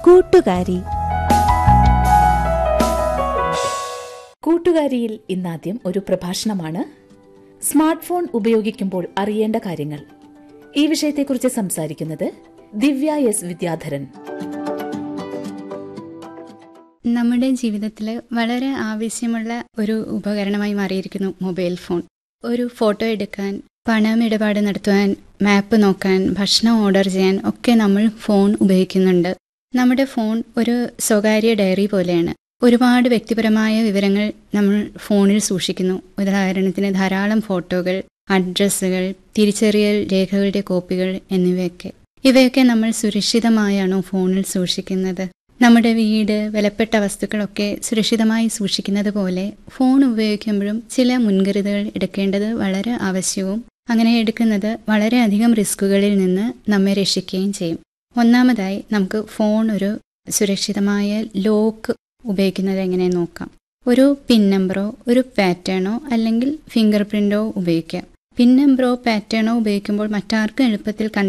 കൂട്ടുകാരി കൂട്ടുകാരിയിൽ ഇന്നാദ്യം ഒരു പ്രഭാഷണമാണ് smart phone ഉപയോഗിക്കുമ്പോൾ അറിയേണ്ട കാര്യങ്ങൾ ഈ വിഷയത്തെക്കുറിച്ച് സംസാരിക്കുന്നത് ദിവ്യ എസ് വിദ്യാധരൻ നമ്മുടെ ജീവിതത്തിൽ വളരെ ആവശ്യമുള്ള ഒരു ഉപകരണമായി മാറിയിരിക്കുന്നു മൊബൈൽ ഫോൺ ഒരു ഫോട്ടോ എടുക്കാൻ പണം ഇടപാട് നടത്തുവാൻ മാപ്പ് നോക്കാൻ ഭക്ഷണം ഓർഡർ ചെയ്യാൻ ഒക്കെ നമ്മൾ ഫോൺ ഉപയോഗിക്കുന്നുണ്ട് നമ്മുടെ ഫോൺ ഒരു സ്വകാര്യ ഡയറി പോലെയാണ് ഒരുപാട് വ്യക്തിപരമായ വിവരങ്ങൾ നമ്മൾ ഫോണിൽ സൂക്ഷിക്കുന്നു ഉദാഹരണത്തിന് ധാരാളം ഫോട്ടോകൾ അഡ്രസ്സുകൾ തിരിച്ചറിയൽ രേഖകളുടെ കോപ്പികൾ എന്നിവയൊക്കെ ഇവയൊക്കെ നമ്മൾ സുരക്ഷിതമായാണോ ഫോണിൽ സൂക്ഷിക്കുന്നത് നമ്മുടെ വീട് വിലപ്പെട്ട വസ്തുക്കളൊക്കെ സുരക്ഷിതമായി സൂക്ഷിക്കുന്നത് പോലെ ഫോൺ ഉപയോഗിക്കുമ്പോഴും ചില മുൻകരുതലുകൾ എടുക്കേണ്ടത് വളരെ ആവശ്യവും അങ്ങനെ എടുക്കുന്നത് വളരെയധികം റിസ്കുകളിൽ നിന്ന് നമ്മെ രക്ഷിക്കുകയും ചെയ്യും ഒന്നാമതായി നമുക്ക് ഫോൺ ഒരു സുരക്ഷിതമായ ലോക്ക് ഉപയോഗിക്കുന്നത് എങ്ങനെ നോക്കാം ഒരു പിൻ നമ്പറോ ഒരു പാറ്റേണോ അല്ലെങ്കിൽ ഫിംഗർ പ്രിന്റോ ഉപയോഗിക്കാം പിൻ നമ്പറോ പാറ്റേണോ ഉപയോഗിക്കുമ്പോൾ മറ്റാർക്കും എളുപ്പത്തിൽ